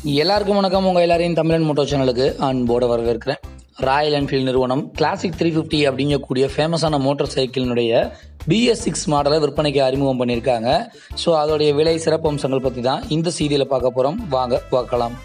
எல்லாருக்கும் வணக்கம் உங்கள் எல்லாரையும் தமிழன் மோட்டோ சேனலுக்கு அன்போடு வரவேற்கிறேன் ராயல் என்ஃபீல்ட் நிறுவனம் கிளாசிக் த்ரீ ஃபிஃப்டி அப்படிங்கக்கூடிய ஃபேமஸான மோட்டார் சைக்கிளினுடைய பிஎஸ் சிக்ஸ் மாடலை விற்பனைக்கு அறிமுகம் பண்ணியிருக்காங்க ஸோ அதோடைய விலை சிறப்பு அம்சங்கள் பற்றி தான் இந்த செய்தியில் பார்க்க போகிறோம் வாங்க பார்க்கலாம்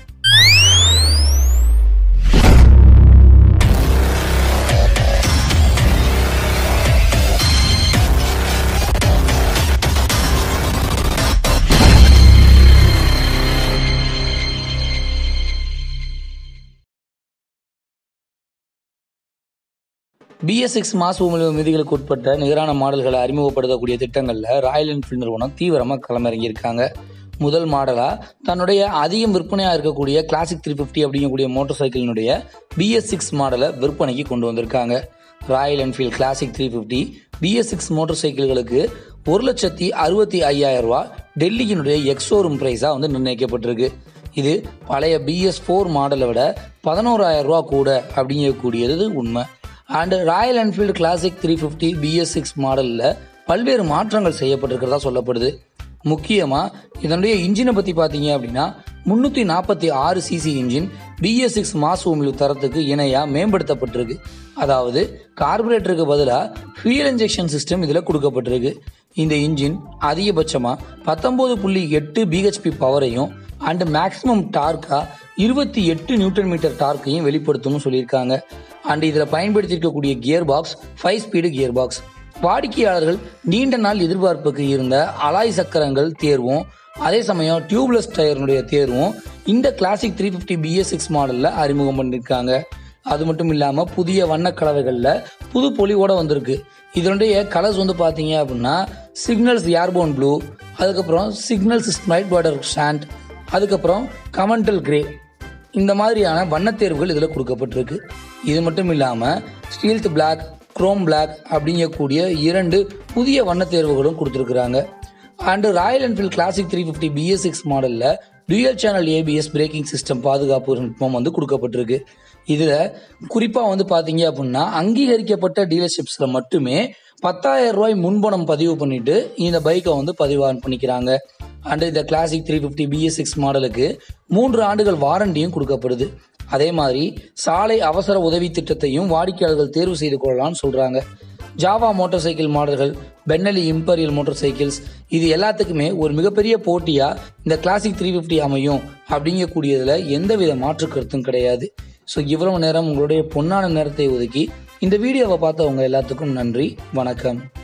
பிஎஸ் சிக்ஸ் மாசு உமிழ்வு விதிகளுக்கு உட்பட்ட நிகரான மாடல்களை அறிமுகப்படுத்தக்கூடிய திட்டங்களில் ராயல் என்ஃபீல்ட் நிறுவனம் தீவிரமாக களமிறங்கியிருக்காங்க முதல் மாடலாக தன்னுடைய அதிகம் விற்பனையாக இருக்கக்கூடிய கிளாசிக் த்ரீ ஃபிஃப்டி அப்படிங்கக்கூடிய மோட்டார் சைக்கிளினுடைய பிஎஸ் சிக்ஸ் மாடலை விற்பனைக்கு கொண்டு வந்திருக்காங்க Royal Enfield classic three fifty BS six motor சைக்கிள்களுக்கு ஒரு லட்சத்தி அறுபத்தி ஐயாயிரம் ரூபா டெல்லியினுடைய எக்ஸோரூம் ப்ரைஸாக வந்து நிர்ணயிக்கப்பட்டிருக்கு இது பழைய பிஎஸ் ஃபோர் மாடலை விட பதினோராயிரம் ரூபா கூட அப்படிங்கக்கூடியது உண்மை and Royal Enfield classic three fifty BS six மாடலில் பல்வேறு மாற்றங்கள் செய்யப்பட்டிருக்கிறதா சொல்லப்படுது முக்கியமாக இதனுடைய இன்ஜினை பற்றி பார்த்தீங்க அப்படின்னா முந்நூற்றி நாற்பத்தி ஆறு சிசி இன்ஜின் பிஎஸ் சிக்ஸ் மாசு உமிழ்வு தரத்துக்கு இணையாக மேம்படுத்தப்பட்டிருக்கு அதாவது கார்பரேட்டருக்கு பதிலாக ஃபியூல் இன்ஜெக்ஷன் சிஸ்டம் இதில் கொடுக்கப்பட்டிருக்கு இந்த இன்ஜின் அதிகபட்சமாக பத்தொம்போது புள்ளி எட்டு பிஹெச்பி பவரையும் அண்ட் மேக்ஸிமம் டார்க்காக இருபத்தி எட்டு நியூட்டன் மீட்டர் டார்க்கையும் வெளிப்படுத்தும்னு சொல்லியிருக்காங்க அண்ட் இதில் பயன்படுத்தியிருக்கக்கூடிய gearbox five speed gearbox வாடிக்கையாளர்கள் நீண்ட நாள் எதிர்பார்ப்புக்கு இருந்த அலாய் சக்கரங்கள் தேர்வும் அதே சமயம் டியூப்லெஸ் டயர்னுடைய தேர்வும் இந்த classic three fifty BS six மாடலில் அறிமுகம் பண்ணியிருக்காங்க அது மட்டும் இல்லாமல் புதிய வண்ண கலவைகளில் புது பொலிவோட வந்திருக்கு இதனுடைய கலர்ஸ் வந்து பார்த்தீங்க அப்படின்னா சிக்னல்ஸ் ஏர்போன் ப்ளூ அதுக்கப்புறம் சிக்னல்ஸ் ஸ்மைட் பார்டர் ஷாண்ட் அதுக்கப்புறம் கமெண்டல் கிரே இந்த மாதிரியான வண்ணத் தேர்வுகள் இதில் கொடுக்கப்பட்டிருக்கு இது மட்டும் இல்லாமல் ஸ்டீல்த் பிளாக் குரோம் பிளாக் அப்படிங்கக்கூடிய இரண்டு புதிய வண்ணத் தேர்வுகளும் கொடுத்துருக்குறாங்க and Royal Enfield classic three fifty BS six மாடலில் dual channel ABS braking system பாதுகாப்பு நுட்பம் வந்து கொடுக்கப்பட்டிருக்கு இதில் குறிப்பாக வந்து பார்த்தீங்க அப்படின்னா அங்கீகரிக்கப்பட்ட டீலர்ஷிப்ஸில் மட்டுமே பத்தாயிரம் ரூபாய் முன்பணம் பதிவு பண்ணிட்டு இந்த பைக்கை வந்து பதிவு பண்ணிக்கிறாங்க அண்ட் இந்த classic three fifty BS six மாடலுக்கு மூன்று ஆண்டுகள் வாரண்டியும் கொடுக்கப்படுது அதே மாதிரி சாலை அவசர உதவி திட்டத்தையும் வாடிக்கையாளர்கள் தேர்வு செய்து கொள்ளலாம்னு சொல்கிறாங்க ஜாவா மோட்டார் சைக்கிள் மாடல்கள் பென்னலி இம்பீரியல் மோட்டார் சைக்கிள்ஸ் இது எல்லாத்துக்குமே ஒரு மிகப்பெரிய போட்டியாக இந்த கிளாசிக் த்ரீ ஃபிஃப்டி அமையும் அப்படிங்கக்கூடியதில் எந்தவித மாற்று கருத்தும் கிடையாது ஸோ இவ்வளவு நேரம் உங்களுடைய பொன்னான நேரத்தை ஒதுக்கி இந்த வீடியோவை பார்த்தவங்க எல்லாத்துக்கும் நன்றி வணக்கம்